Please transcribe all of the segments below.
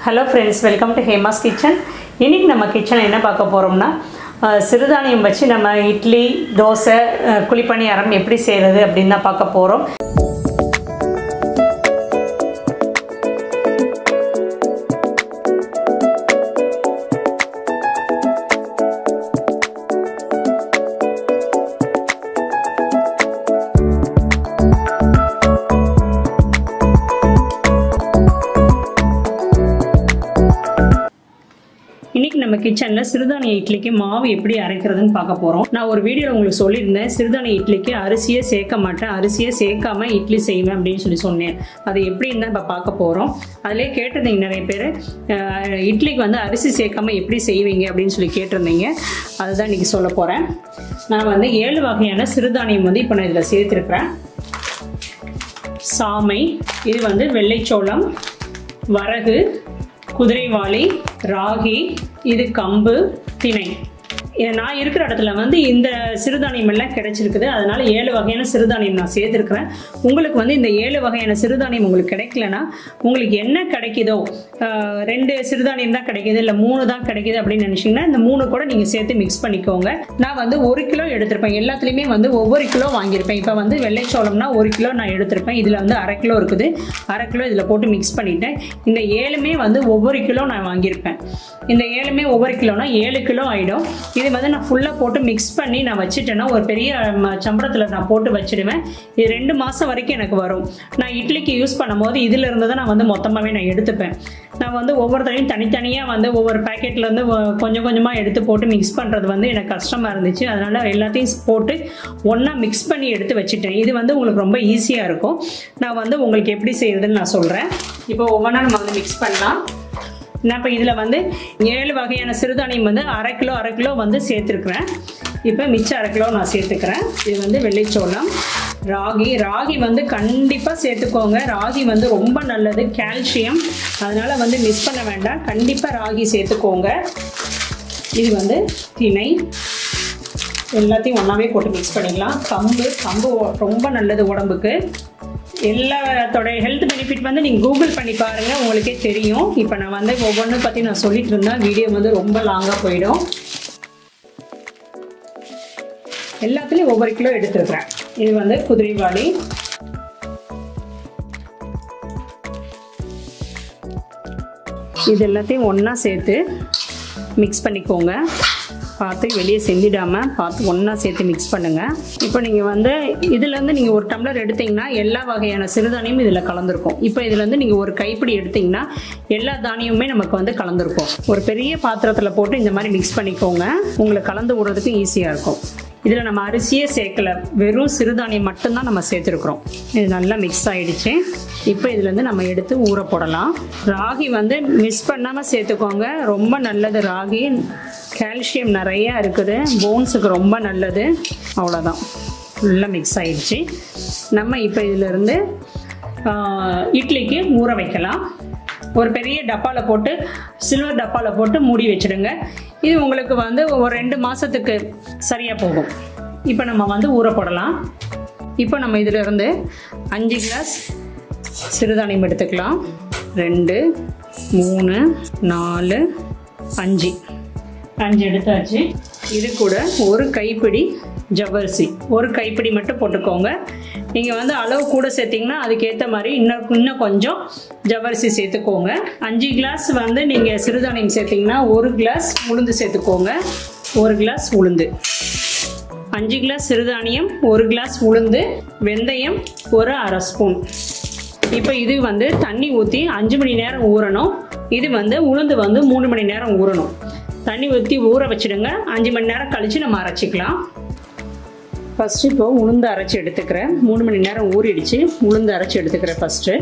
Hello friends welcome to Hema's kitchen இன்றைக்கி நம்ம கிச்சனில் என்ன பார்க்க போகிறோம்னா அஹ், சிறுதானியம் வச்சு நம்ம இட்லி தோசை அஹ், குழிப்பணியாரம் எப்படி செய்கிறது அப்படின்னு தான் பார்க்க போகிறோம் இன்னைக்கு நம்ம கிச்சனில் சிறுதானிய இட்லிக்கு மாவு எப்படி அரைக்கிறதுன்னு பார்க்க போகிறோம் நான் ஒரு வீடியோவில் உங்களுக்கு சொல்லியிருந்தேன் சிறுதானிய இட்லிக்கு அரிசியே சேர்க்க மாட்டேன் அரிசியே சேர்க்காம இட்லி செய்வேன் அப்படின்னு சொல்லி சொன்னேன் அது எப்படின்னு தான் இப்போ பார்க்க போகிறோம் அதிலே கேட்டிருந்தீங்க நிறைய பேர் அஹ், இட்லிக்கு வந்து அரிசி சேர்க்காம எப்படி செய்வீங்க அப்படின்னு சொல்லி கேட்டிருந்தீங்க அதுதான் இன்னைக்கு சொல்ல போகிறேன் நான் வந்து ஏழு வகையான சிறுதானியம் வந்து இப்போ நான் இதில் சேர்த்துருக்குறேன் சாமை இது வந்து வெள்ளைச்சோளம் வரகு குதிரைவாளி ராகி இது கம்பு திணை இது நான் இருக்கிற இடத்துல வந்து இந்த சிறுதானியம் எல்லாம் கிடைச்சிருக்குது அதனால ஏழு வகையான சிறுதானியம் நான் சேர்த்துருக்கிறேன் உங்களுக்கு வந்து இந்த ஏழு வகையான சிறுதானியம் உங்களுக்கு கிடைக்கலனா உங்களுக்கு என்ன கிடைக்குதோ ஆஹ், ரெண்டு சிறுதானியம் தான் கிடைக்குது இல்லை மூணு தான் கிடைக்குது அப்படின்னு நினச்சிங்கன்னா இந்த மூணு கூட நீங்கள் சேர்த்து மிக்ஸ் பண்ணிக்கோங்க நான் வந்து ஒரு கிலோ எடுத்திருப்பேன் எல்லாத்துலேயுமே வந்து ஒவ்வொரு கிலோ வாங்கியிருப்பேன் இப்போ வந்து வெள்ளைச்சோளம்னா ஒரு கிலோ நான் எடுத்திருப்பேன் இதில் வந்து அரை கிலோ இருக்குது அரை கிலோ இதில் போட்டு மிக்ஸ் பண்ணிட்டேன் இந்த ஏழுமே வந்து ஒவ்வொரு கிலோ நான் வாங்கியிருப்பேன் இந்த ஏழுமே ஒவ்வொரு கிலோனா ஏழு கிலோ ஆகிடும் இது வந்து நான் ஃபுல்லாக போட்டு மிக்ஸ் பண்ணி நான் வச்சுட்டேன்னா ஒரு பெரிய ம- சம்பளத்தில் நான் போட்டு வச்சிடுவேன் இது ரெண்டு மாதம் வரைக்கும் எனக்கு வரும் நான் இட்லிக்கு யூஸ் பண்ணும்போது இதில் இருந்து தான் நான் வந்து மொத்தமாகவே நான் எடுத்துப்பேன் நான் வந்து ஒவ்வொருத்தரையும் தனித்தனியாக வந்து ஒவ்வொரு பேக்கெட்லேருந்து கொஞ்சம் கொஞ்சமாக எடுத்து போட்டு மிக்ஸ் பண்ணுறது வந்து எனக்கு கஷ்டமாக இருந்துச்சு அதனால் எல்லாத்தையும் போட்டு ஒன்றா மிக்ஸ் பண்ணி எடுத்து வச்சுட்டேன் இது வந்து உங்களுக்கு ரொம்ப ஈஸியாக இருக்கும் நான் வந்து உங்களுக்கு எப்படி செய்யறதுன்னு நான் சொல்கிறேன் இப்போ ஒவ்வொன்றா நம்ம வந்து மிக்ஸ் பண்ணலாம் நான் இப்போ இதில் வந்து ஏழு வகையான சிறுதானியம் வந்து அரை கிலோ அரை கிலோ வந்து சேர்த்துருக்குறேன் இப்போ மிச்சம் அரை கிலோ நான் சேர்த்துக்கிறேன் இது வந்து வெள்ளைச்சோளம் ராகி ராகி வந்து கண்டிப்பாக சேர்த்துக்கோங்க ராகி வந்து ரொம்ப நல்லது கால்சியம் அதனால் வந்து மிஸ் பண்ண வேண்டாம் கண்டிப்பாக ராகி சேர்த்துக்கோங்க இது வந்து திணை எல்லாத்தையும் ஒன்றாவே போட்டு மிக்ஸ் பண்ணிடலாம் கம்பு கம்பு ஒ- ரொம்ப நல்லது உடம்புக்கு எல்லாத்தோட ஹெல்த் பெனிஃபிட் வந்து நீங்கள் கூகுள் பண்ணி பாருங்கள் உங்களுக்கே தெரியும் இப்போ நான் வந்து ஒவ்வொன்றும் பற்றி நான் சொல்லிட்டு இருந்தேன் வீடியோ வந்து ரொம்ப லாங்காக போயிடும் எல்லாத்துலேயும் ஒவ்வொரு கிலோ எடுத்துருக்குறேன் இது வந்து குதிரைவாளி இது எல்லாத்தையும் ஒன்றா சேர்த்து மிக்ஸ் பண்ணிக்கோங்க பார்த்து வெளியே செஞ்சிடாமல் பார்த்து ஒன்றா சேர்த்து மிக்ஸ் பண்ணுங்கள் இப்போ நீங்கள் வந்து இதுலேருந்து நீங்கள் ஒரு டம்ளர் எடுத்தீங்கன்னா எல்லா வகையான சிறுதானியமும் இதில் கலந்துருக்கும் இப்போ இதுலேருந்து நீங்கள் ஒரு கைப்பிடி எடுத்தீங்கன்னா எல்லா தானியமுமே நமக்கு வந்து கலந்துருக்கும் ஒரு பெரிய பாத்திரத்தில் போட்டு இந்த மாதிரி மிக்ஸ் பண்ணிக்கோங்க உங்களுக்கு கலந்து விடுறதுக்கு ஈஸியாக இருக்கும் இதில் நம்ம அரிசியே சேர்க்கல வெறும் சிறுதானியம் மட்டும்தான் நம்ம சேர்த்துருக்குறோம் இது நல்லா மிக்ஸ் ஆயிடுச்சு இப்போ இதுலேருந்து நம்ம எடுத்து ஊற போடலாம் ராகி வந்து மிஸ் பண்ணாமல் சேர்த்துக்கோங்க ரொம்ப நல்லது ராகி கால்சியம் நிறையா இருக்குது போன்ஸுக்கு ரொம்ப நல்லது அவ்வளோதான் ஃபுல்லாக மிக்ஸ் ஆயிடுச்சு நம்ம இப்போ இதிலிருந்து ஆஹ், இட்லிக்கு ஊற வைக்கலாம் ஒரு பெரிய டப்பாவில் போட்டு சில்வர் டப்பாவில் போட்டு மூடி வச்சிடுங்க இது உங்களுக்கு வந்து ஒரு ரெண்டு மாதத்துக்கு சரியாக போகும் இப்போ நம்ம வந்து ஊற போடலாம் இப்போ நம்ம இதில் இருந்து அஞ்சு கிளாஸ் சிறுதானியம் எடுத்துக்கலாம் ரெண்டு மூணு நாலு அஞ்சு அஞ்சு எடுத்தாச்சு இது கூட ஒரு கைப்பிடி ஜவ்வரிசி ஒரு கைப்பிடி மட்டும் போட்டுக்கோங்க நீங்கள் வந்து அளவு கூட சேர்த்திங்கன்னா அதுக்கேற்ற மாதிரி இன்னும் இன்னும் கொஞ்சம் ஜவ்வரிசி சேர்த்துக்கோங்க அஞ்சு கிளாஸ் வந்து நீங்கள் சிறுதானியம் சேர்த்திங்கன்னா ஒரு கிளாஸ் உளுந்து சேர்த்துக்கோங்க ஒரு கிளாஸ் உளுந்து அஞ்சு கிளாஸ் சிறுதானியம் ஒரு கிளாஸ் உளுந்து வெந்தயம் ஒரு அரை ஸ்பூன் இப்போ இது வந்து தண்ணி ஊற்றி அஞ்சு மணி நேரம் ஊறணும் இது வந்து உளுந்து வந்து மூணு மணி நேரம் ஊறணும் தண்ணி ஊற்றி ஊற வச்சிடுங்க அஞ்சு மணி நேரம் கழித்து நம்ம அரைச்சிக்கலாம் ஃபஸ்ட்டு இப்போ உளுந்து அரைச்சி எடுத்துக்கிறேன் மூணு மணி நேரம் ஊறிடுச்சு உளுந்து அரைச்சி எடுத்துக்கிறேன் ஃபஸ்ட்டு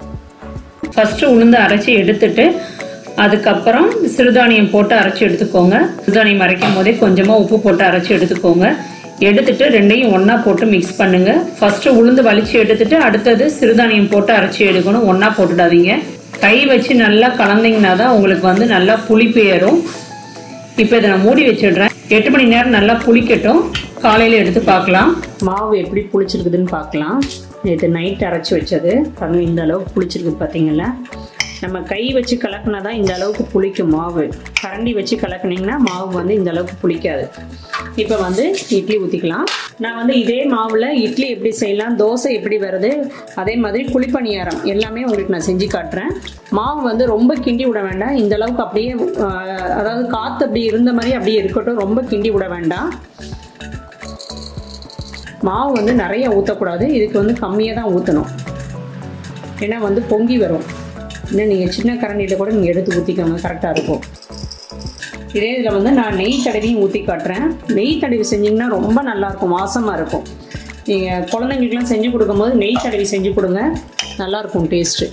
ஃபஸ்ட்டு உளுந்து அரைச்சி எடுத்துட்டு அதுக்கப்புறம் சிறுதானியம் போட்டு அரைச்சி எடுத்துக்கோங்க சிறுதானியம் அரைக்கும் போதே கொஞ்சமாக உப்பு போட்டு அரைச்சி எடுத்துக்கோங்க எடுத்துட்டு ரெண்டையும் ஒன்றா போட்டு மிக்ஸ் பண்ணுங்க ஃபஸ்ட்டு உளுந்து வலிச்சு எடுத்துட்டு அடுத்தது சிறுதானியம் போட்டு அரைச்சி எடுக்கணும் ஒன்றா போட்டுடாதீங்க கை வச்சு நல்லா கலந்தீங்கன்னா தான் உங்களுக்கு வந்து நல்லா புளிப்பு ஏறும் இப்போ இதை நான் மூடி வச்சிடுறேன் எட்டு மணி நேரம் நல்லா புளிக்கட்டும் காலையில் எடுத்து பார்க்கலாம் மாவு எப்படி புளிச்சிருக்குதுன்னு பார்க்கலாம் நேற்று நைட் அரைச்சி வச்சது பாருங்க இந்த அளவுக்கு புளிச்சிருக்குது பார்த்தீங்களா நம்ம கை வச்சு கலக்குனா தான் இந்த அளவுக்கு புளிக்கும் மாவு கரண்டி வச்சு கலக்குனீங்கன்னா மாவு வந்து இந்த அளவுக்கு புளிக்காது இப்போ வந்து இட்லி ஊற்றிக்கலாம் நான் வந்து இதே மாவில் இட்லி எப்படி செய்யலாம் தோசை எப்படி வருது அதே மாதிரி குழிப்பணியாரம் எல்லாமே உங்களுக்கு நான் செஞ்சு காட்டுறேன் மாவு வந்து ரொம்ப கிண்டி விட வேண்டாம் இந்த அளவுக்கு அப்படியே ஆஹ், அதாவது காற்று அப்படி இருந்த மாதிரி அப்படியே இருக்கட்டும் ரொம்ப கிண்டி விட வேண்டாம் மாவு வந்து நிறைய ஊற்றக்கூடாது இதுக்கு வந்து கம்மியாக தான் ஊற்றணும் ஏன்னா வந்து பொங்கி வரும் இன்னும் நீங்கள் சின்ன கரண்டியில் கூட நீங்கள் எடுத்து ஊற்றிக்கோங்க கரெக்டாக இருக்கும் இதே இதில் வந்து நான் நெய் தடவியும் ஊற்றி காட்டுறேன் நெய் தடவி செஞ்சிங்கன்னா ரொம்ப நல்லாயிருக்கும் வாசமாக இருக்கும் நீங்கள் குழந்தைங்களுக்குலாம் செஞ்சு கொடுக்கும்போது நெய் தடவி செஞ்சு கொடுங்க நல்லாயிருக்கும் டேஸ்ட்டு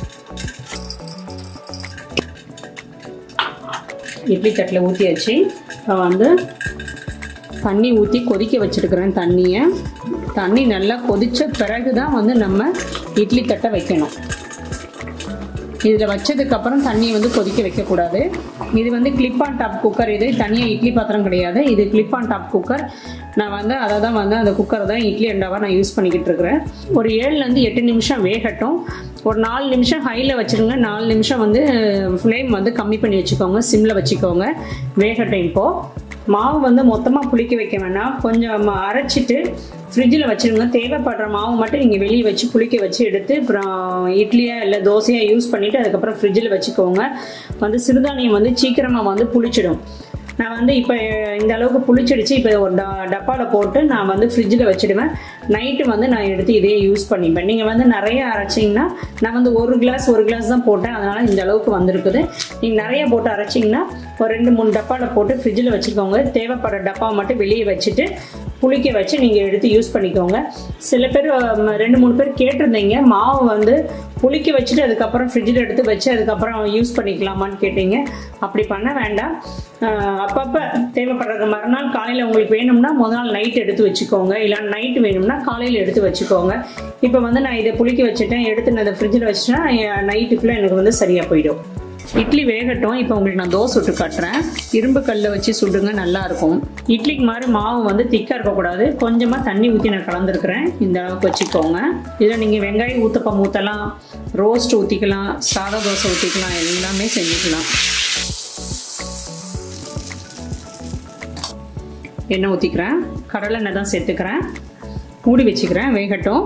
இட்லி தட்டில் ஊற்றியாச்சு இப்போ வந்து தண்ணி ஊற்றி கொதிக்க வச்சுருக்கிறேன் தண்ணியை தண்ணி நல்லா கொதித்த பிறகு தான் வந்து நம்ம இட்லி தட்டை வைக்கணும் இதில் வச்சதுக்கப்புறம் தண்ணியை வந்து கொதிக்க வைக்கக்கூடாது இது வந்து கிளிப் ஆன் டாப் குக்கர் இது தனியாக இட்லி பாத்திரம் கிடையாது இது கிளிப் ஆன் டாப் குக்கர் நான் வந்து அதை தான் வந்து அந்த குக்கரை தான் இட்லி அண்டாவாக நான் யூஸ் பண்ணிக்கிட்டு இருக்கிறேன் ஒரு ஏழுலேருந்து எட்டு நிமிஷம் வேகட்டும் ஒரு நாலு நிமிஷம் ஹையில் வச்சுருங்க நாலு நிமிஷம் வந்து ஃப்ளேம் வந்து கம்மி பண்ணி வச்சுக்கோங்க சிம்மில் வச்சுக்கோங்க வேகட்டும் இப்போது மாவு வந்து மொத்தமாக புளிக்க வைக்க வேணாம் கொஞ்சம் அரைச்சிட்டு ஃப்ரிட்ஜில் வச்சுருங்க தேவைப்படுற மாவு மட்டும் நீங்கள் வெளியே வச்சு புளிக்க வச்சு எடுத்து அப்புறம் இட்லியா இல்லை தோசையாக யூஸ் பண்ணிவிட்டு அதுக்கப்புறம் ஃப்ரிட்ஜில் வச்சுக்கோங்க வந்து சிறுதானியம் வந்து சீக்கிரமாக வந்து புளிச்சிடும் நான் வந்து இப்போ இந்த அளவுக்கு புளிச்சிடுச்சு இப்போ ஒரு ட டப்பாவில் போட்டு நான் வந்து ஃப்ரிட்ஜில் வச்சுடுவேன் நைட்டு வந்து நான் எடுத்து இதே யூஸ் பண்ணிப்பேன் நீங்கள் வந்து நிறைய அரைச்சிங்கன்னா நான் வந்து ஒரு கிளாஸ் ஒரு கிளாஸ் தான் போட்டேன் அதனால் இந்த அளவுக்கு வந்திருக்குது நீங்கள் நிறைய போட்டு அரைச்சிங்கன்னா ஒரு ரெண்டு மூணு டப்பாவில் போட்டு ஃப்ரிட்ஜில் வச்சுக்கோங்க தேவைப்படுற டப்பாவை மட்டும் வெளியே வச்சுட்டு புளிக்க வச்சு நீங்கள் எடுத்து யூஸ் பண்ணிக்கோங்க சில பேர் ம், ரெண்டு மூணு பேர் கேட்டிருந்தீங்க மாவு வந்து புளிக்க வச்சுட்டு அதுக்கப்புறம் ஃப்ரிட்ஜில் எடுத்து வச்சு அதுக்கப்புறம் யூஸ் பண்ணிக்கலாமான்னு கேட்டீங்க அப்படி பண்ண வேண்டாம் அஹ், அப்பப்போ தேவைப்படுறது மறுநாள் காலையில் உங்களுக்கு வேணும்னா முதல் நாள் நைட் எடுத்து வச்சுக்கோங்க இல்லை நைட் வேணும்னா காலையில் எடுத்து வச்சுக்கோங்க இப்போ வந்து நான் இதை புளிக்க வச்சுட்டேன் எடுத்து நான் இதை ஃப்ரிட்ஜில் வச்சுட்டேன் நைட்டுக்குள்ளே எனக்கு வந்து சரியாக போயிடும் இட்லி வேகட்டும் இப்போ உங்களுக்கு நான் தோசை சுட்டு காட்டுறேன் இரும்பு கல்லில் வச்சு சுடுங்க நல்லா இருக்கும் இட்லிக்கு மாதிரி மாவு வந்து திக்காக இருக்கக்கூடாது கொஞ்சமாக தண்ணி ஊற்றி நான் கலந்துருக்கிறேன் இந்த அளவுக்கு வச்சுக்கோங்க இதில் நீங்கள் வெங்காயம் ஊத்தப்பம் ஊற்றலாம் ரோஸ்ட் ஊற்றிக்கலாம் சாதா தோசை ஊற்றிக்கலாம் எல்லாமே செஞ்சுக்கலாம் எண்ணெய் ஊற்றிக்கிறேன் கடலை எண்ணெய் தான் சேர்த்துக்கிறேன் மூடி வச்சுக்கிறேன் வேகட்டும்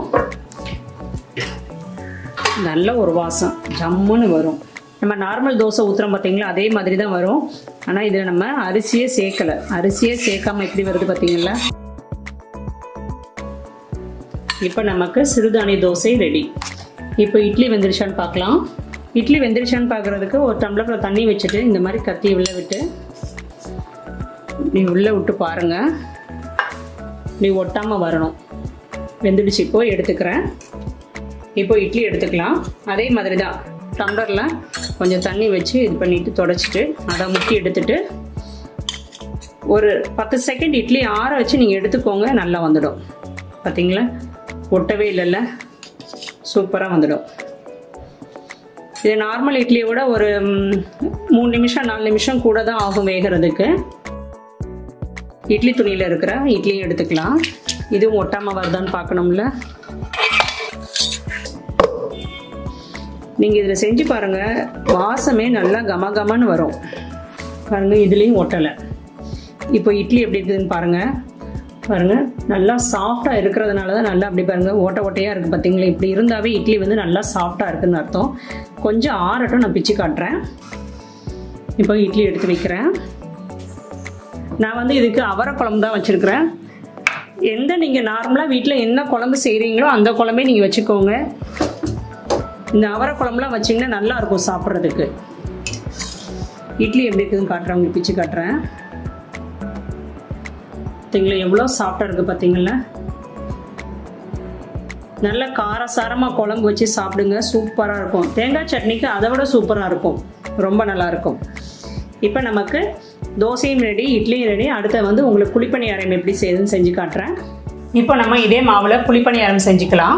நல்ல ஒரு வாசம் ஜம்முன்னு வரும் நம்ம நார்மல் தோசை ஊற்றுறோம் பார்த்தீங்களா அதே மாதிரி தான் வரும் ஆனால் இதில் நம்ம அரிசியே சேர்க்கலை அரிசியே சேர்க்காம எப்படி வருது பார்த்தீங்களா இப்போ நமக்கு சிறுதானிய தோசை ரெடி இப்போ இட்லி வெந்துருச்சான்னு பார்க்கலாம் இட்லி வெந்துருச்சான்னு பார்க்குறதுக்கு ஒரு டம்ளரில் தண்ணி வச்சுட்டு இந்த மாதிரி கத்தி உள்ளே விட்டு நீ உள்ளே விட்டு பாருங்கள் நீ ஒட்டாமல் வரணும் வெந்துடுச்சு இப்போ எடுத்துக்கிறேன் இப்போ இட்லி எடுத்துக்கலாம் அதே மாதிரி தான் டம்ளரில் கொஞ்சம் தண்ணி வச்சு இது பண்ணிட்டு தொடச்சிட்டு அதை முக்கி எடுத்துட்டு ஒரு பத்து செகண்ட் இட்லி ஆற வச்சு நீங்கள் எடுத்துக்கோங்க நல்லா வந்துடும் பார்த்தீங்களா ஒட்டவே இல்லைல்ல சூப்பராக வந்துடும் இது நார்மல் இட்லியை விட ஒரு ம், மூணு நிமிஷம் நாலு நிமிஷம் கூட தான் ஆகும் வேகிறதுக்கு இட்லி துணியில் இருக்கிற இட்லியும் எடுத்துக்கலாம் இதுவும் ஒட்டாமல் வருதான்னு பார்க்கணும்ல நீங்கள் இதில் செஞ்சு பாருங்கள் வாசமே நல்லா கம கமன்னு வரும் பாருங்கள் இதுலேயும் ஒட்டலை இப்போ இட்லி எப்படி இருக்குதுன்னு பாருங்கள் பாருங்கள் நல்லா சாஃப்டாக இருக்கிறதுனால தான் நல்லா அப்படி பாருங்கள் ஓட்ட ஓட்டையாக இருக்குது பார்த்தீங்களா இப்படி இருந்தாவே இட்லி வந்து நல்லா சாஃப்டாக இருக்குதுன்னு அர்த்தம் கொஞ்சம் ஆறட்டும் நான் பிச்சு காட்டுறேன் இப்போ இட்லி எடுத்து வைக்கிறேன் நான் வந்து இதுக்கு அவரை குழம்பு தான் வச்சுருக்கிறேன் எந்த நீங்கள் நார்மலாக வீட்டில் என்ன குழம்பு செய்கிறீங்களோ அந்த குழம்பே நீங்கள் வச்சுக்கோங்க இந்த அவரை குழம்புலாம் வச்சிங்கன்னா நல்லா இருக்கும் சாப்பிட்றதுக்கு இட்லி எப்படி இருக்குதுன்னு காட்டுறேன் உங்களுக்கு பிச்சு காட்டுறேன் பார்த்தீங்களா எவ்வளோ சாஃப்டாக இருக்குது பார்த்தீங்களா நல்ல காரசாரமாக குழம்பு வச்சு சாப்பிடுங்க சூப்பராக இருக்கும் தேங்காய் சட்னிக்கு அதை விட சூப்பராக இருக்கும் ரொம்ப நல்லா இருக்கும் இப்போ நமக்கு தோசையும் ரெடி இட்லியும் ரெடி அடுத்து வந்து உங்களுக்கு குழிப்பணியாரம் எப்படி செய்யுதுன்னு செஞ்சு காட்டுறேன் இப்போ நம்ம இதே மாவில் குழிப்பணியாரம் செஞ்சுக்கலாம்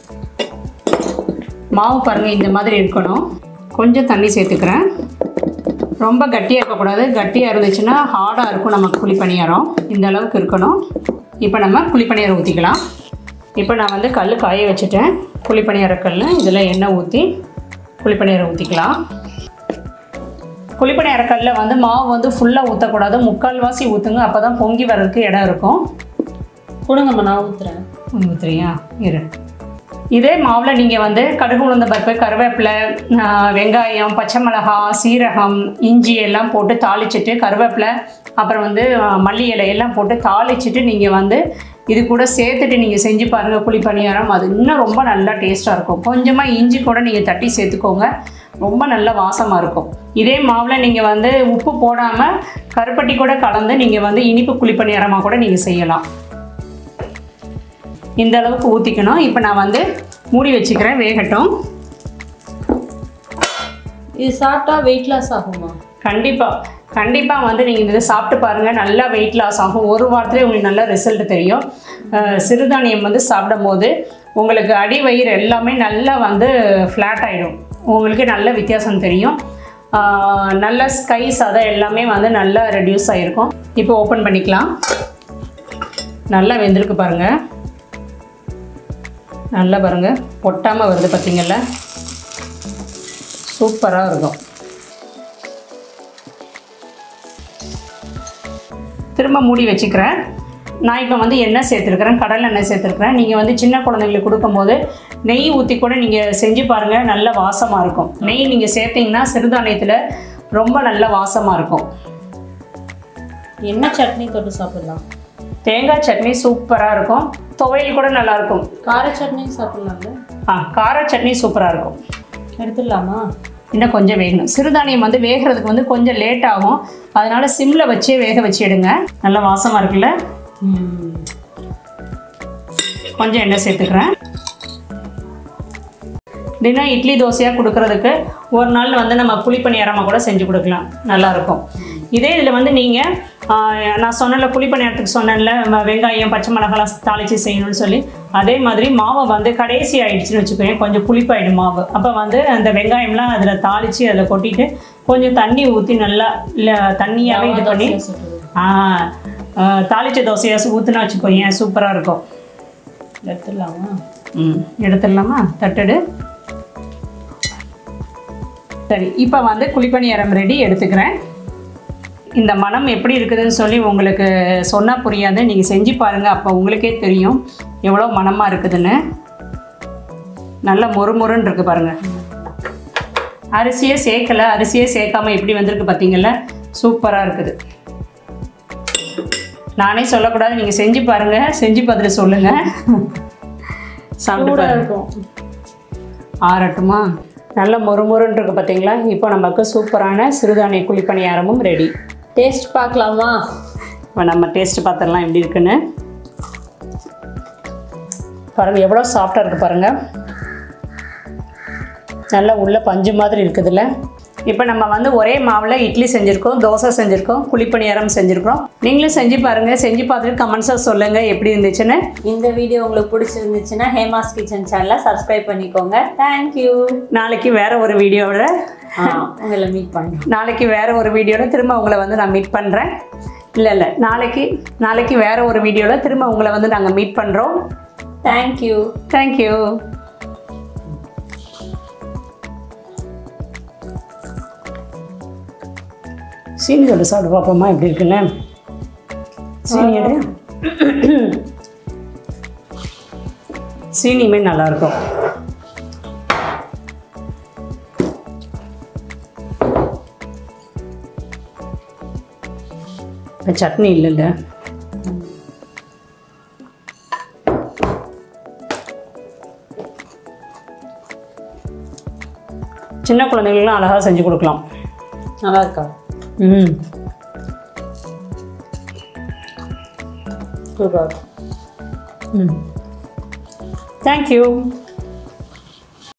மாவு பாருங்கள் இந்த மாதிரி இருக்கணும் கொஞ்சம் தண்ணி சேர்த்துக்கிறேன் ரொம்ப கட்டியாக இருக்கக்கூடாது கட்டியாக இருந்துச்சுன்னா ஹார்டாக இருக்கும் நமக்கு குழிப்பணியாரம் இந்த அளவுக்கு இருக்கணும் இப்போ நம்ம குழிப்பணியாரம் ஊற்றிக்கலாம் இப்போ நான் வந்து கல் காய வச்சுட்டேன் குழிப்பணியார கல் இதில் எண்ணெய் ஊற்றி குழிப்பணியாரம் ஊற்றிக்கலாம் குழிப்பணியார கல்லில் வந்து மாவு வந்து ஃபுல்லாக ஊற்றக்கூடாது முக்கால்வாசி ஊற்றுங்க அப்போ தான் பொங்கி வர்றதுக்கு இடம் இருக்கும் கொடுங்கம்மா நான் ஊற்றுறேன் ஊற்றுறியா இரு இதே மாவில் நீங்கள் வந்து கடுகு உளுந்த பருப்பு கருவேப்பிலை ஆஹ், வெங்காயம் பச்சை மிளகாய் சீரகம் இஞ்சி எல்லாம் போட்டு தாளிச்சிட்டு கருவேப்பிலை அப்புறம் வந்து ஆஹ், மல்லி இலை எல்லாம் போட்டு தாளிச்சிட்டு நீங்கள் வந்து இது கூட சேர்த்துட்டு நீங்கள் செஞ்சு பாருங்கள் புளி பணியாரம் அது இன்னும் ரொம்ப நல்லா டேஸ்ட்டாக இருக்கும் கொஞ்சமாக இஞ்சி கூட நீங்கள் தட்டி சேர்த்துக்கோங்க ரொம்ப நல்ல வாசமாக இருக்கும் இதே மாவில் நீங்கள் வந்து உப்பு போடாமல் கருப்பட்டி கூட கலந்து நீங்கள் வந்து இனிப்பு புளி பணியாரமாக கூட நீங்கள் செய்யலாம் இந்த அளவுக்கு ஊற்றிக்கணும் இப்போ நான் வந்து மூடி வச்சுக்கிறேன் வேகட்டும் இது சாப்பிட்டா வெயிட் லாஸ் ஆகுமா கண்டிப்பாக கண்டிப்பாக வந்து நீங்கள் இதை சாப்பிட்டு பாருங்கள் நல்லா வெயிட் லாஸ் ஆகும் ஒரு வாரத்திலே உங்களுக்கு நல்ல ரிசல்ட் தெரியும் அஹ், சிறுதானியம் வந்து சாப்பிடும் போது உங்களுக்கு அடி வயிறு எல்லாமே நல்லா வந்து ஃப்ளாட் ஆகிடும் உங்களுக்கு நல்ல வித்தியாசம் தெரியும் அஹ், நல்ல ஸ்கை சதை எல்லாமே வந்து நல்லா ரெடியூஸ் ஆகிருக்கும் இப்போ ஓப்பன் பண்ணிக்கலாம் நல்லா வெந்திருக்கு பாருங்கள் நல்லா பாருங்கள் ஒட்டாமல் வருது பார்த்தீங்கல்ல சூப்பராக இருக்கும் திரும்ப மூடி வச்சுக்கிறேன் நான் இப்போ வந்து எண்ணெய் சேர்த்துருக்கிறேன் கடல் எண்ணெய் சேர்த்துருக்கிறேன் நீங்கள் வந்து சின்ன குழந்தைங்களுக்கு கொடுக்கும்போது நெய் ஊற்றி கூட நீங்கள் செஞ்சு பாருங்கள் நல்ல வாசமாக இருக்கும் நெய் நீங்கள் சேர்த்தீங்கன்னா சிறுதானியத்தில் ரொம்ப நல்ல வாசமாக இருக்கும் என்ன சட்னி தொட்டு சாப்பிடலாம் தேங்காய் சட்னி சூப்பராக இருக்கும் துவையல் கூட நல்லாயிருக்கும் கார சட்னி சாப்பிடலாம்ல ஆ கார சட்னி சூப்பராக இருக்கும் எடுத்துடலாமா இன்னும் கொஞ்சம் வேகணும் சிறுதானியம் வந்து வேகிறதுக்கு வந்து கொஞ்சம் லேட் ஆகும் அதனால சிம்மில் வச்சே வேக வச்சு எடுங்க நல்ல வாசமாக இருக்குல்ல ம் கொஞ்சம் எண்ணெய் சேர்த்துக்கிறேன் தினம் இட்லி தோசையாக கொடுக்கறதுக்கு ஒரு நாள் வந்து நம்ம புளி பணியாரமாக கூட செஞ்சு கொடுக்கலாம் நல்லாயிருக்கும் இதே இதில் வந்து நீங்கள் நான் சொன்னல புளி பணியாரத்துக்கு சொன்னேன்ல ம- வெங்காயம் பச்சை மிளகாலாம் தாளித்து செய்யணும்னு சொல்லி அதே மாதிரி மாவை வந்து கடைசி ஆயிடுச்சுன்னு வச்சுக்கோங்க கொஞ்சம் புளிப்பாயிடும் மாவு அப்போ வந்து அந்த வெங்காயம்லாம் அதில் தாளித்து அதில் கொட்டிட்டு கொஞ்சம் தண்ணி ஊற்றி நல்லா இல்லை தண்ணியாகவே இது பண்ணி தோசையா சுட்டுது. ஆ ஆ, தாளிச்ச தோசையாக ஊற்றுனா வச்சுக்கோங்க சூப்பராக இருக்கும் எடுத்துடலாமா ம் எடுத்துடலாமா தட்டடு சரி இப்போ வந்து குழிப்பணியாரம் ரெடி எடுத்துக்கிறேன் இந்த மனம் எப்படி இருக்குதுன்னு சொல்லி உங்களுக்கு சொன்னால் புரியாது நீங்கள் செஞ்சு பாருங்கள் அப்போ உங்களுக்கே தெரியும் எவ்வளோ மனமாக இருக்குதுன்னு நல்ல மொறுமொறுன்னு இருக்கு பாருங்கள் அரிசியே சேர்க்கலை அரிசியே சேர்க்காம எப்படி வந்திருக்கு பார்த்தீங்கல்ல சூப்பராக இருக்குது நானே சொல்லக்கூடாது நீங்கள் செஞ்சு பாருங்கள் செஞ்சு பார்த்துட்டு சொல்லுங்கள் சாப்பிட்டு சூடா பாருங்க இருக்கும் ஆறட்டுமா நல்ல மொறுமொறுன்னு இருக்கு பார்த்தீங்களா இப்போ நமக்கு சூப்பரான சிறுதானிய குழிப்பணியாரமும் ரெடி டேஸ்ட் பார்க்கலாமா இப்போ நம்ம டேஸ்ட் பார்த்துடலாம் எப்படி இருக்குன்னு பாருங்க எவ்வளோ சாஃப்டாக இருக்குது பாருங்க நல்லா உள்ள பஞ்சு மாதிரி இருக்குதுல்ல இப்போ நம்ம வந்து ஒரே மாவில் இட்லி செஞ்சுருக்கோம் தோசை செஞ்சுருக்கோம் குழிப்பணியாரம் செஞ்சுருக்கோம் நீங்களும் செஞ்சு பாருங்கள் செஞ்சு பார்த்துட்டு கமெண்ட்ஸாக சொல்லுங்கள் எப்படி இருந்துச்சுன்னு இந்த வீடியோ உங்களுக்கு பிடிச்சிருந்துச்சுன்னா ஹேமாஸ் கிச்சன் சேனலை சப்ஸ்கிரைப் பண்ணிக்கோங்க தேங்க்யூ நாளைக்கு வேற ஒரு வீடியோவில் உங்களை மீட் பண்ணுறோம் நாளைக்கு வேற ஒரு வீடியோவில் திரும்ப உங்களை வந்து நான் மீட் பண்ணுறேன் இல்லை இல்லை நாளைக்கு நாளைக்கு வேற ஒரு வீடியோவில் திரும்ப உங்களை வந்து நாங்கள் மீட் பண்ணுறோம் தேங்க்யூ தேங்க்யூ சீனி சொல்லு சாப்பிட்டு பார்ப்போமா எப்படி இருக்குன்னு சீனி எடு சீனியுமே நல்லாயிருக்கும் இப்போ சட்னி இல்லைல்ல சின்ன குழந்தைங்களுக்குலாம் அழகாக செஞ்சு கொடுக்கலாம் நல்லா இருக்கா ம் சூப்பர் ம் தேங்க்யூ